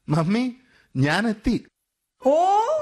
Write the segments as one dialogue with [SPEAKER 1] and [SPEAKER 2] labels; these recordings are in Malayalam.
[SPEAKER 1] മമ്മി ഞാൻ എത്തി
[SPEAKER 2] ഓ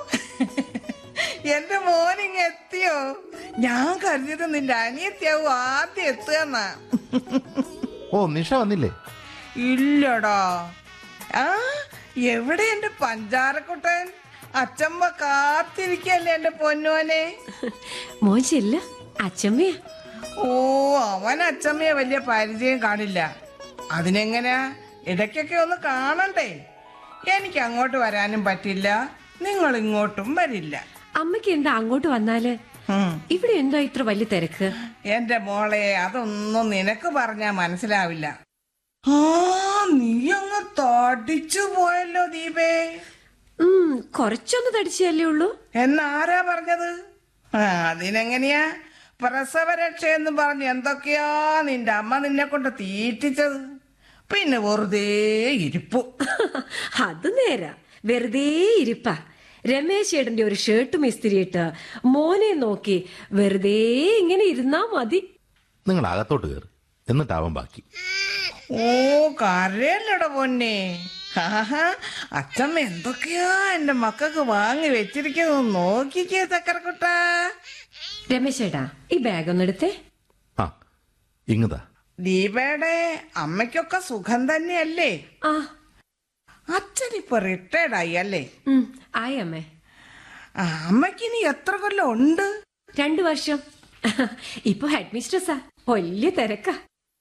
[SPEAKER 2] എന്റെ മോനിങ് എത്തിയോ ഞാൻ കരുതിയത് നിന്റെ അനിയത്തിയാവും ആദ്യം എത്തുകയെന്നാ
[SPEAKER 1] ഓ നിഷ വന്നില്ലേ
[SPEAKER 2] ഇല്ലടാ ആ എവിടെ എന്റെ പഞ്ചാരക്കുട്ടൻ അച്ചമ്മ കാത്തിരിക്കല്ലേ എന്റെ പൊന്നോനെ
[SPEAKER 3] മോൻ ചെല്ല അച്ചമ്മയാ
[SPEAKER 2] ഓ അവൻ അച്ചമ്മയെ വലിയ പരിചയം കാണില്ല അതിനെങ്ങനെയാ ഇടയ്ക്കൊക്കെ ഒന്ന് കാണണ്ടേ എനിക്ക് അങ്ങോട്ട് വരാനും പറ്റില്ല നിങ്ങൾ ഇങ്ങോട്ടും വരില്ല
[SPEAKER 3] അമ്മയ്ക്ക് എന്താ അങ്ങോട്ട് വന്നാല്
[SPEAKER 2] ഉം.
[SPEAKER 3] ഇവിടെ എന്താ ഇത്ര വലിയ തിരക്ക്
[SPEAKER 2] എന്റെ മോളെ അതൊന്നും നിനക്ക് പറഞ്ഞാ മനസ്സിലാവില്ല ആ നീ അങ്ങ് തടിച്ചു പോയല്ലോ ദീപേ
[SPEAKER 3] ഉം കുറച്ചൊന്ന് തടിച്ചല്ലേ ഉള്ളൂ
[SPEAKER 2] എന്നാരാ പറഞ്ഞത് ആ, അതിനെങ്ങനെയാ പ്രസവരക്ഷയെന്ന് പറഞ്ഞ് എന്തൊക്കെയാ നിന്റെ അമ്മ നിന്നെ കൊണ്ട് തീറ്റിച്ചത് പിന്നെ വെറുതെ ഇരിപ്പു
[SPEAKER 3] അത് നേരാ വെറുതെ ഇരിപ്പാ രമേശ് ഏട്ടന്റെ ഒരു ഷർട്ടും ഇസ്തിരിയിട്ട് മോനെ നോക്കി വെറുതെ ഇങ്ങനെ ഇരുന്നാ മതി
[SPEAKER 1] നിങ്ങൾ അകത്തോട്ട് കയറി എന്നിട്ടാവാൻ ബാക്കി
[SPEAKER 2] ഓ കരയല്ലട പൊന്നെ ആഹാ അച്ഛമ്മ എന്തൊക്കെയാ എന്റെ മക്കൾക്ക് വാങ്ങി വെച്ചിരിക്കുന്നത് നോക്കിക്കേ ചക്കരക്കുട്ടാ
[SPEAKER 3] രമേശ് ഏട്ടാ ഈ ബാഗ് ഒന്ന് എടുത്തേ
[SPEAKER 1] ആ ഇങ്ങതാ
[SPEAKER 2] ദീപയുടെ അമ്മയ്ക്കൊക്കെ സുഖം തന്നെയല്ലേ
[SPEAKER 3] ആ
[SPEAKER 2] അച്ഛനിപ്പൊ റിട്ടയർഡ് ആയി അല്ലേ
[SPEAKER 3] ഉം ആയി അമ്മേ
[SPEAKER 2] ആ, അമ്മയ്ക്കിനി എത്ര കൊല്ലം ഉണ്ട്
[SPEAKER 3] രണ്ടു വർഷം ഇപ്പൊ ഹെഡ് മിസ്ട്രസ്സാ വലിയ തിരക്കാ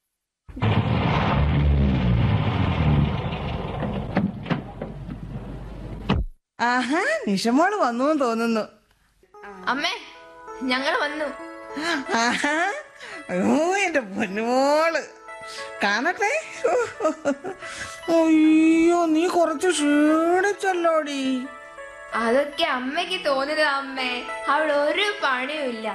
[SPEAKER 2] ആഹാ നിഷമോള് വന്നു എന്ന് തോന്നുന്നു
[SPEAKER 4] അമ്മേ ഞങ്ങൾ വന്നു
[SPEAKER 2] ആഹാ അയ്യോ എന്റെ പൊന്നുമോള് കാണട്ടെ അയ്യോ നീ കുറച്ച് ക്ഷീണിച്ചല്ലോടി
[SPEAKER 4] അതൊക്കെ അമ്മയ്ക്ക് തോന്നിയത് അമ്മേ അവിടെ ഒരു പണിയും ഇല്ല